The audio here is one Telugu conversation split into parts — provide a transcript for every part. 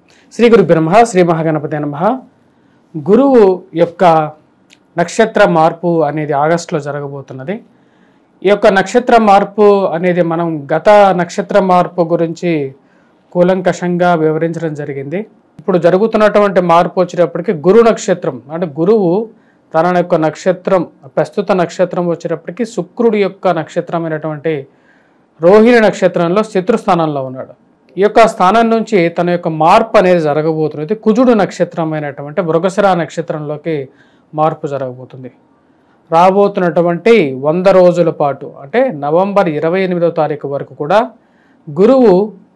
శ్రీ గురు బ్రహ్మ శ్రీ మహాగణపతి నమ గురువు యొక్క నక్షత్ర మార్పు అనేది ఆగస్టులో జరగబోతున్నది ఈ యొక్క నక్షత్ర మార్పు అనేది మనం గత నక్షత్ర మార్పు గురించి కూలంకషంగా వివరించడం జరిగింది ఇప్పుడు జరుగుతున్నటువంటి మార్పు వచ్చేటప్పటికి గురు నక్షత్రం అంటే గురువు తన యొక్క నక్షత్రం ప్రస్తుత నక్షత్రం వచ్చేటప్పటికి శుక్రుడి యొక్క నక్షత్రమైనటువంటి రోహిణి నక్షత్రంలో శత్రుస్థానంలో ఉన్నాడు ఈ యొక్క స్థానం నుంచి తన యొక్క మార్పు అనేది జరగబోతున్నది కుజుడు నక్షత్రమైనటువంటి మృగశిర నక్షత్రంలోకి మార్పు జరగబోతుంది రాబోతున్నటువంటి వంద రోజుల పాటు అంటే నవంబర్ ఇరవై ఎనిమిదవ తారీఖు వరకు కూడా గురువు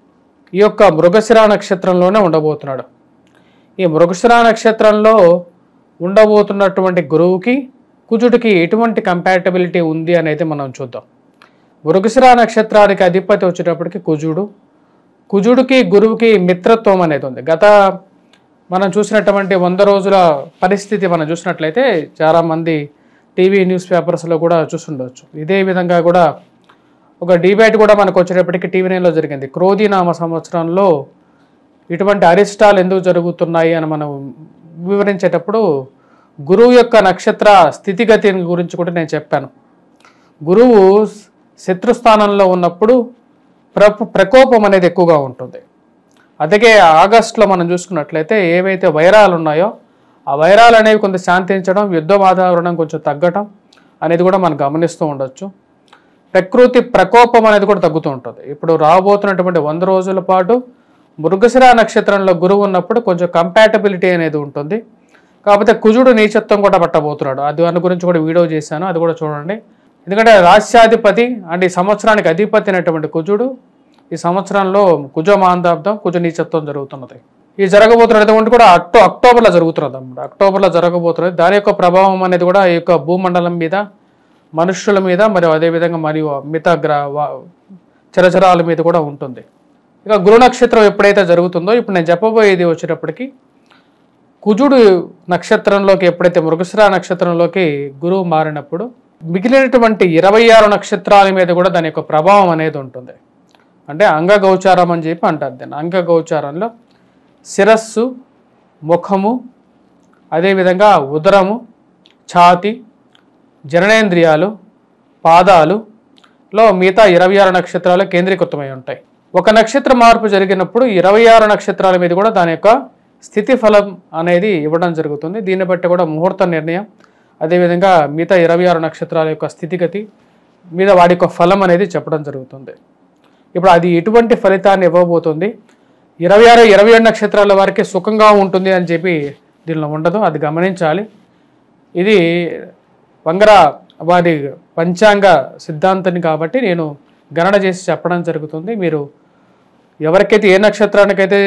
ఈ యొక్క మృగశిర నక్షత్రంలోనే ఉండబోతున్నాడు ఈ మృగశిర నక్షత్రంలో ఉండబోతున్నటువంటి గురువుకి కుజుడికి ఎటువంటి కంపాటబిలిటీ ఉంది అనేది మనం చూద్దాం మృగశిర నక్షత్రానికి అధిపతి వచ్చేటప్పటికి కుజుడు కుజుడికి గురువుకి మిత్రత్వం అనేది ఉంది గత మనం చూసినటువంటి వంద రోజుల పరిస్థితి మనం చూసినట్లయితే చాలామంది టీవీ న్యూస్ పేపర్స్లో కూడా చూస్తుండవచ్చు ఇదే విధంగా కూడా ఒక డిబేట్ కూడా మనకు వచ్చేటప్పటికి టీవీ నైన్లో జరిగింది క్రోధీనామ సంవత్సరంలో ఇటువంటి అరిష్టాలు ఎందుకు జరుగుతున్నాయి అని మనం వివరించేటప్పుడు గురువు యొక్క నక్షత్ర స్థితిగతి గురించి కూడా నేను చెప్పాను గురువు శత్రుస్థానంలో ఉన్నప్పుడు ప్ర ప్రకోపం అనేది ఎక్కువగా ఉంటుంది అందుకే ఆగస్టులో మనం చూసుకున్నట్లయితే ఏవైతే వైరాలు ఉన్నాయో ఆ వైరాలు అనేవి కొంత శాంతించడం యుద్ధ వాతావరణం కొంచెం తగ్గటం అనేది కూడా మనం గమనిస్తూ ఉండొచ్చు ప్రకృతి ప్రకోపం అనేది కూడా తగ్గుతూ ఉంటుంది ఇప్పుడు రాబోతున్నటువంటి వంద రోజుల పాటు మృగశిర నక్షత్రంలో గురువు ఉన్నప్పుడు కొంచెం కంపాటబిలిటీ అనేది ఉంటుంది కాకపోతే కుజుడు నీచత్వం కూడా పట్టబోతున్నాడు అది దాని గురించి కూడా వీడియో చేశాను అది కూడా చూడండి ఎందుకంటే రాష్ట్రాధిపతి అంటే ఈ సంవత్సరానికి అధిపతి అయినటువంటి కుజుడు ఈ సంవత్సరంలో కుజ మాందాబ్దం కుజ నీచత్వం జరుగుతున్నది ఈ జరగబోతున్నటువంటి కూడా అక్టో అక్టోబర్లో జరుగుతున్నది అన్నమాట అక్టోబర్లో జరగబోతున్నది దాని యొక్క ప్రభావం అనేది కూడా ఈ యొక్క భూమండలం మీద మనుష్యుల మీద మరియు అదేవిధంగా మరియు మిగతా గ్రహ వా- చరచరాల మీద కూడా ఉంటుంది ఇక గురు నక్షత్రం ఎప్పుడైతే జరుగుతుందో ఇప్పుడు నేను చెప్పబోయేది వచ్చేటప్పటికి కుజుడు నక్షత్రంలోకి ఎప్పుడైతే మృగశిర నక్షత్రంలోకి గురువు మారినప్పుడు మిగిలినటువంటి ఇరవై ఆరు నక్షత్రాల మీద కూడా దాని యొక్క ప్రభావం అనేది ఉంటుంది అంటే అంగగౌచారం అని చెప్పి అంటారు దాన్ని అంగగౌచారంలో శిరస్సు ముఖము అదేవిధంగా ఉదరము ఛాతి జననేంద్రియాలు పాదాలు లో మిగతా ఇరవై ఆరు నక్షత్రాలు కేంద్రీకృతమై ఉంటాయి ఒక నక్షత్ర మార్పు జరిగినప్పుడు ఇరవై ఆరు నక్షత్రాల మీద కూడా దాని యొక్క స్థితి ఫలం అనేది ఇవ్వడం జరుగుతుంది దీన్ని బట్టి కూడా ముహూర్త నిర్ణయం అదేవిధంగా మిగతా ఇరవై ఆరు నక్షత్రాల యొక్క స్థితిగతి మీద వాడి యొక్క ఫలం అనేది చెప్పడం జరుగుతుంది ఇప్పుడు అది ఎటువంటి ఫలితాన్ని ఇవ్వబోతుంది ఇరవై ఆరు ఇరవై ఏడు నక్షత్రాల వారికి సుఖంగా ఉంటుంది అని చెప్పి దీనిలో ఉండదు అది గమనించాలి ఇది వంగర వారి పంచాంగ సిద్ధాంతాన్ని కాబట్టి నేను గణన చేసి చెప్పడం జరుగుతుంది మీరు ఎవరికైతే ఏ నక్షత్రానికైతే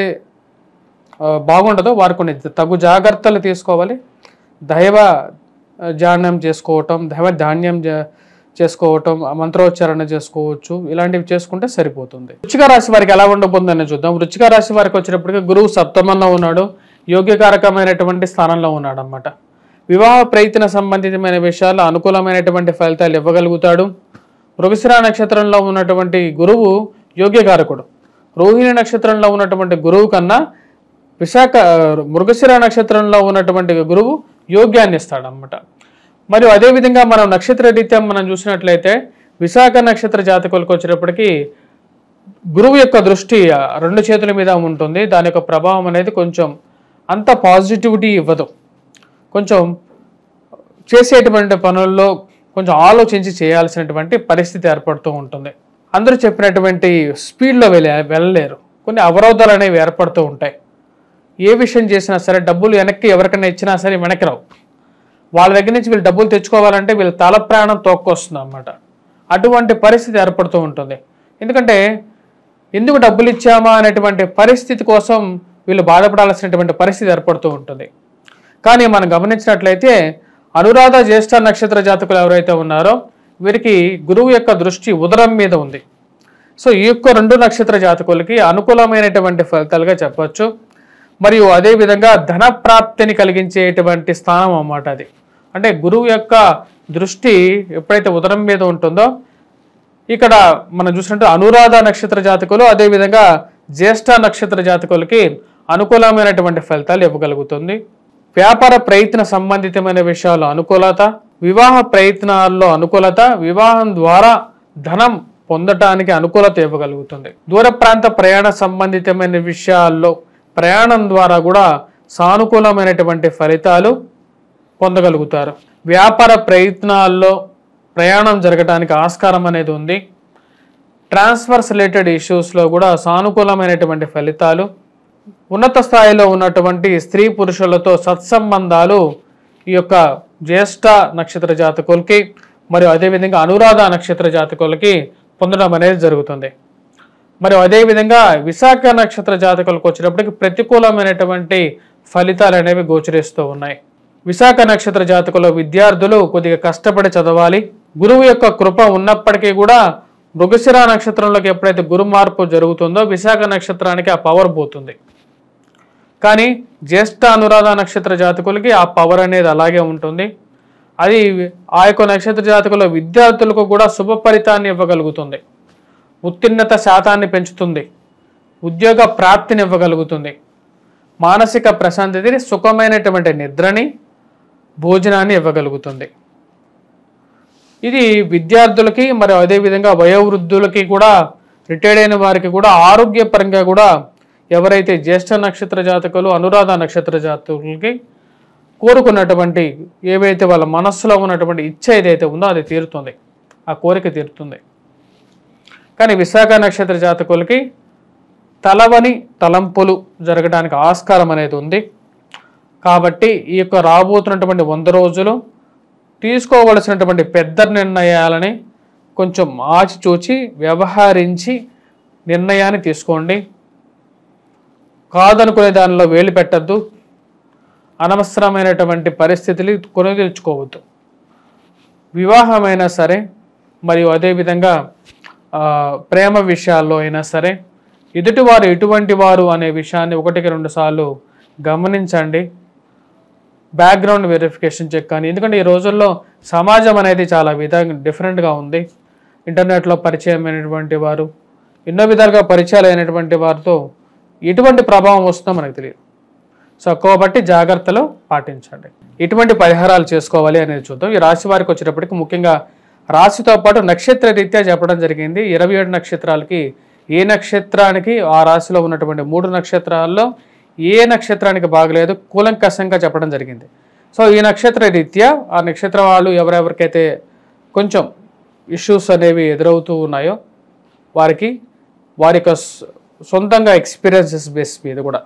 ఆ, బాగుండదో వారు కొన్ని తగు జాగ్రత్తలు తీసుకోవాలి దైవ ధ్యానం చేసుకోవటం దైవ ధాన్యం జ- చేసుకోవటం మంత్రోచ్చారణ చేసుకోవచ్చు ఇలాంటివి చేసుకుంటే సరిపోతుంది వృచ్చిక రాశి వారికి ఎలా ఉండబోతుందని చూద్దాం వృచ్చిక రాశి వారికి వచ్చినప్పటికీ గురువు సప్తమంలో ఉన్నాడు యోగ్యకారకమైనటువంటి స్థానంలో ఉన్నాడు అన్నమాట వివాహ ప్రయత్న సంబంధితమైన విషయాల్లో అనుకూలమైనటువంటి ఫలితాలు ఇవ్వగలుగుతాడు మృగశిర నక్షత్రంలో ఉన్నటువంటి గురువు యోగ్యకారకుడు రోహిణి నక్షత్రంలో ఉన్నటువంటి గురువు కన్నా విశాఖ మృగశిర నక్షత్రంలో ఉన్నటువంటి గురువు యోగ్యాన్ని ఇస్తాడు అన్నమాట మరియు అదేవిధంగా మనం నక్షత్ర రీత్యా మనం చూసినట్లయితే విశాఖ నక్షత్ర జాతకులకు వచ్చేటప్పటికి గురువు యొక్క దృష్టి ఆ రెండు చేతుల మీద ఉంటుంది దాని యొక్క ప్రభావం అనేది కొంచెం అంత పాజిటివిటీ ఇవ్వదు కొంచెం చేసేటువంటి పనుల్లో కొంచెం ఆలోచించి చేయాల్సినటువంటి పరిస్థితి ఏర్పడుతూ ఉంటుంది అందరూ చెప్పినటువంటి స్పీడ్లో వెళ్ళే వెళ్ళలేరు కొన్ని అవరోధాలు అనేవి ఏర్పడుతూ ఉంటాయి ఏ విషయం చేసినా సరే డబ్బులు వెనక్కి ఎవరికైనా ఇచ్చినా సరే వెనక్కి రావు వాళ్ళ దగ్గర నుంచి వీళ్ళు డబ్బులు తెచ్చుకోవాలంటే వీళ్ళ తల ప్రాణం తోక్కొస్తుంది అన్నమాట అటువంటి పరిస్థితి ఏర్పడుతూ ఉంటుంది ఎందుకంటే ఎందుకు డబ్బులు ఇచ్చామా అనేటువంటి పరిస్థితి కోసం వీళ్ళు బాధపడాల్సినటువంటి పరిస్థితి ఏర్పడుతూ ఉంటుంది కానీ మనం గమనించినట్లయితే అనురాధ జ్యేష్ఠ నక్షత్ర జాతకులు ఎవరైతే ఉన్నారో వీరికి గురువు యొక్క దృష్టి ఉదరం మీద ఉంది సో ఈ యొక్క రెండు నక్షత్ర జాతకులకి అనుకూలమైనటువంటి ఫలితాలుగా చెప్పొచ్చు మరియు అదేవిధంగా ధన ప్రాప్తిని కలిగించేటువంటి స్థానం అన్నమాట అది అంటే గురువు యొక్క దృష్టి ఎప్పుడైతే ఉదరం మీద ఉంటుందో ఇక్కడ మనం చూసినట్టు అనురాధ నక్షత్ర జాతకులు అదేవిధంగా జ్యేష్ఠ నక్షత్ర జాతకులకి అనుకూలమైనటువంటి ఫలితాలు ఇవ్వగలుగుతుంది వ్యాపార ప్రయత్న సంబంధితమైన విషయాలు అనుకూలత వివాహ ప్రయత్నాల్లో అనుకూలత వివాహం ద్వారా ధనం పొందటానికి అనుకూలత ఇవ్వగలుగుతుంది దూర ప్రాంత ప్రయాణ సంబంధితమైన విషయాల్లో ప్రయాణం ద్వారా కూడా సానుకూలమైనటువంటి ఫలితాలు పొందగలుగుతారు వ్యాపార ప్రయత్నాల్లో ప్రయాణం జరగడానికి ఆస్కారం అనేది ఉంది ట్రాన్స్ఫర్స్ రిలేటెడ్ ఇష్యూస్లో కూడా సానుకూలమైనటువంటి ఫలితాలు ఉన్నత స్థాయిలో ఉన్నటువంటి స్త్రీ పురుషులతో సత్సంబంధాలు ఈ యొక్క జ్యేష్ఠ నక్షత్ర జాతకులకి మరియు అదేవిధంగా అనురాధ నక్షత్ర జాతకులకి పొందడం అనేది జరుగుతుంది మరియు అదేవిధంగా విశాఖ నక్షత్ర జాతకులకు వచ్చినప్పటికి ప్రతికూలమైనటువంటి ఫలితాలు అనేవి గోచరిస్తూ ఉన్నాయి విశాఖ నక్షత్ర జాతకుల విద్యార్థులు కొద్దిగా కష్టపడి చదవాలి గురువు యొక్క కృప ఉన్నప్పటికీ కూడా మృగశిర నక్షత్రంలోకి ఎప్పుడైతే గురు మార్పు జరుగుతుందో విశాఖ నక్షత్రానికి ఆ పవర్ పోతుంది కానీ జ్యేష్ఠ అనురాధ నక్షత్ర జాతకులకి ఆ పవర్ అనేది అలాగే ఉంటుంది అది ఆ యొక్క నక్షత్ర జాతకుల విద్యార్థులకు కూడా శుభ ఫలితాన్ని ఇవ్వగలుగుతుంది ఉత్తీర్ణత శాతాన్ని పెంచుతుంది ఉద్యోగ ప్రాప్తిని ఇవ్వగలుగుతుంది మానసిక ప్రశాంతతని సుఖమైనటువంటి నిద్రని భోజనాన్ని ఇవ్వగలుగుతుంది ఇది విద్యార్థులకి మరియు అదేవిధంగా వయోవృద్ధులకి కూడా రిటైర్డ్ అయిన వారికి కూడా ఆరోగ్యపరంగా కూడా ఎవరైతే జ్యేష్ఠ నక్షత్ర జాతకులు అనురాధ నక్షత్ర జాతకులకి కోరుకున్నటువంటి ఏవైతే వాళ్ళ మనస్సులో ఉన్నటువంటి ఇచ్చ ఏదైతే ఉందో అది తీరుతుంది ఆ కోరిక తీరుతుంది కానీ విశాఖ నక్షత్ర జాతకులకి తలవని తలంపులు జరగడానికి ఆస్కారం అనేది ఉంది కాబట్టి ఈ యొక్క రాబోతున్నటువంటి వంద రోజులు తీసుకోవలసినటువంటి పెద్ద నిర్ణయాలని కొంచెం ఆచిచూచి వ్యవహరించి నిర్ణయాన్ని తీసుకోండి కాదనుకునే దానిలో వేలు పెట్టద్దు అనవసరమైనటువంటి పరిస్థితులు కొని తెచ్చుకోవద్దు వివాహమైనా సరే మరియు అదేవిధంగా ఆ, ప్రేమ విషయాల్లో అయినా సరే ఎదుటివారు ఎటువంటి వారు అనే విషయాన్ని ఒకటికి రెండు సార్లు గమనించండి బ్యాక్గ్రౌండ్ వెరిఫికేషన్ చెక్ కానీ ఎందుకంటే ఈ రోజుల్లో సమాజం అనేది చాలా విధంగా డిఫరెంట్గా ఉంది ఇంటర్నెట్లో పరిచయమైనటువంటి వారు ఎన్నో విధాలుగా పరిచయాలు అయినటువంటి వారితో ఎటువంటి ప్రభావం వస్తుందో మనకు తెలియదు సో కాబట్టి జాగ్రత్తలు పాటించండి ఎటువంటి పరిహారాలు చేసుకోవాలి అనేది చూద్దాం ఈ రాశి వారికి వచ్చేటప్పటికి ముఖ్యంగా రాశితో పాటు నక్షత్ర రీత్యా చెప్పడం జరిగింది ఇరవై ఏడు నక్షత్రాలకి ఏ నక్షత్రానికి ఆ రాశిలో ఉన్నటువంటి మూడు నక్షత్రాల్లో ఏ నక్షత్రానికి బాగలేదు కూలంకషంగా చెప్పడం జరిగింది సో ఈ నక్షత్ర రీత్యా ఆ నక్షత్ర వాళ్ళు ఎవరెవరికైతే కొంచెం ఇష్యూస్ అనేవి ఎదురవుతూ ఉన్నాయో వారికి వారి యొక్క సొ- సొంతంగా ఎక్స్పీరియన్సెస్ బేస్ మీద కూడా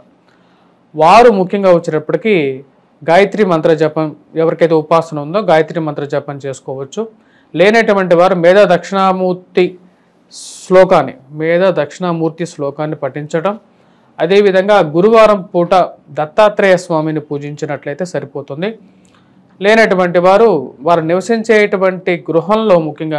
వారు ముఖ్యంగా వచ్చేటప్పటికి గాయత్రి మంత్ర జపం ఎవరికైతే ఉపాసన ఉందో గాయత్రి మంత్ర జపం చేసుకోవచ్చు లేనటువంటి వారు మేధా దక్షిణామూర్తి శ్లోకాన్ని మేధ దక్షిణామూర్తి శ్లోకాన్ని పఠించడం అదేవిధంగా గురువారం పూట దత్తాత్రేయ స్వామిని పూజించినట్లయితే సరిపోతుంది లేనటువంటి వారు వారు నివసించేటువంటి గృహంలో ముఖ్యంగా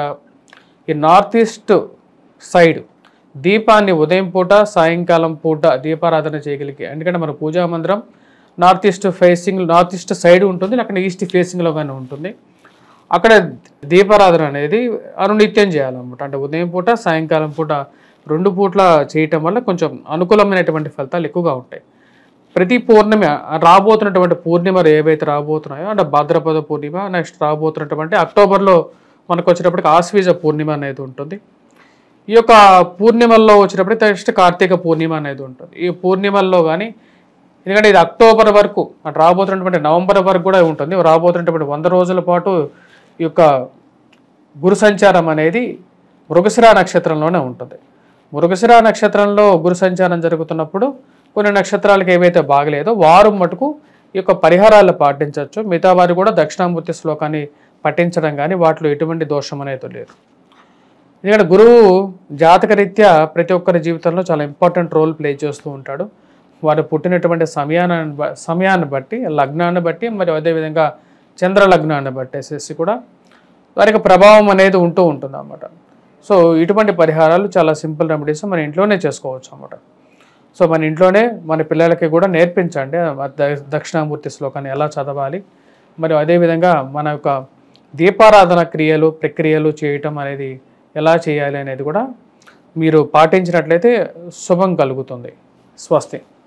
ఈ నార్త్ ఈస్ట్ సైడ్ దీపాన్ని ఉదయం పూట సాయంకాలం పూట దీపారాధన చేయగలిగే ఎందుకంటే మన పూజా మందిరం north east facing north east side ఉంటుంది అక్కడ ఈస్ట్ ఫేసింగ్లో కానీ ఉంటుంది అక్కడ దీపారాధన అనేది అనునిత్యం చేయాలన్నమాట అంటే ఉదయం పూట సాయంకాలం పూట రెండు పూట్ల చేయటం వల్ల కొంచెం అనుకూలమైనటువంటి ఫలితాలు ఎక్కువగా ఉంటాయి ప్రతి పూర్ణిమ రాబోతున్నటువంటి పూర్ణిమలు ఏవైతే రాబోతున్నాయో అంటే భాద్రపద పూర్ణిమ నెక్స్ట్ రాబోతున్నటువంటి అక్టోబర్లో మనకు వచ్చేటప్పటికి ఆశ్వీజ పూర్ణిమ అనేది ఉంటుంది ఈ యొక్క పూర్ణిమల్లో వచ్చేటప్పుడు నెక్స్ట్ కార్తీక పూర్ణిమ అనేది ఉంటుంది ఈ పూర్ణిమల్లో కానీ ఎందుకంటే ఇది అక్టోబర్ వరకు అటు రాబోతున్నటువంటి నవంబర్ వరకు కూడా ఉంటుంది రాబోతున్నటువంటి వంద రోజుల పాటు ఈ యొక్క గురు సంచారం అనేది మృగశిర నక్షత్రంలోనే ఉంటుంది మృగశిర నక్షత్రంలో గురు సంచారం జరుగుతున్నప్పుడు కొన్ని నక్షత్రాలకు ఏవైతే బాగలేదో వారు మటుకు ఈ యొక్క పరిహారాలు పాటించవచ్చు మిగతా వారు కూడా దక్షిణామూర్తి శ్లోకాన్ని పఠించడం కానీ వాటిలో ఎటువంటి దోషం అనేది లేదు ఎందుకంటే గురువు జాతకరీత్యా ప్రతి ఒక్కరి జీవితంలో చాలా ఇంపార్టెంట్ రోల్ ప్లే చేస్తూ ఉంటాడు వారు పుట్టినటువంటి సమయాన్ని బ- సమయాన్ని బట్టి లగ్నాన్ని బట్టి మరి అదేవిధంగా చంద్ర లగ్నాన్ని బట్టేసేసి కూడా వారికి ప్రభావం అనేది ఉంటూ ఉంటుంది అన్నమాట సో ఇటువంటి పరిహారాలు చాలా సింపుల్ రెమెడీస్ మన ఇంట్లోనే చేసుకోవచ్చు అన్నమాట సో మన ఇంట్లోనే మన పిల్లలకి కూడా నేర్పించండి ఆ ద- దక్షిణామూర్తి శ్లోకాన్ని ఎలా చదవాలి మరియు అదేవిధంగా మన యొక్క దీపారాధన క్రియలు ప్రక్రియలు చేయటం అనేది ఎలా చేయాలి అనేది కూడా మీరు పాటించినట్లయితే శుభం కలుగుతుంది స్వస్తి